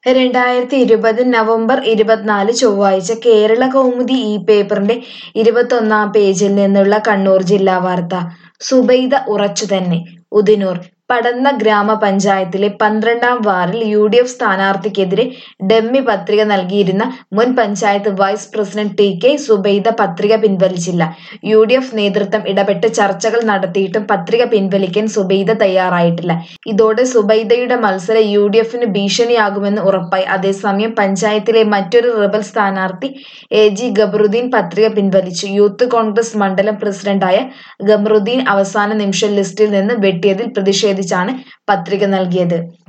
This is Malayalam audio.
രണ്ടായിരത്തി ഇരുപത് നവംബർ ഇരുപത്തിനാല് ചൊവ്വാഴ്ച കേരള കൗമുദി ഈ പേപ്പറിന്റെ ഇരുപത്തൊന്നാം പേജിൽ നിന്നുള്ള കണ്ണൂർ ജില്ലാ വാർത്ത സുബൈദ ഉറച്ചുതന്നെ ഉദിനൂർ പടന്ന ഗ്രാമപഞ്ചായത്തിലെ പന്ത്രണ്ടാം വാർഡിൽ യു ഡി എഫ് സ്ഥാനാർത്ഥിക്കെതിരെ ഡമ്മി പത്രിക നൽകിയിരുന്ന മുൻ panchayat vice president T K Subaida പത്രിക പിൻവലിച്ചില്ല യു ഡി എഫ് നേതൃത്വം ഇടപെട്ട് ചർച്ചകൾ നടത്തിയിട്ടും പത്രിക പിൻവലിക്കാൻ സുബൈദ തയ്യാറായിട്ടില്ല ഇതോടെ സുബൈദയുടെ മത്സരം യു ഡി എഫിന് ഭീഷണിയാകുമെന്ന് ഉറപ്പായി അതേസമയം പഞ്ചായത്തിലെ മറ്റൊരു റിബൽ സ്ഥാനാർത്ഥി എ ജി ഗബറുദ്ദീൻ പത്രിക പിൻവലിച്ചു യൂത്ത് കോൺഗ്രസ് മണ്ഡലം പ്രസിഡന്റായ ഗമറുദ്ദീൻ അവസാന നിമിഷം ലിസ്റ്റിൽ നിന്ന് വെട്ടിയതിൽ പ്രതിഷേധിച്ചാണ് പത്രിക നൽകിയത്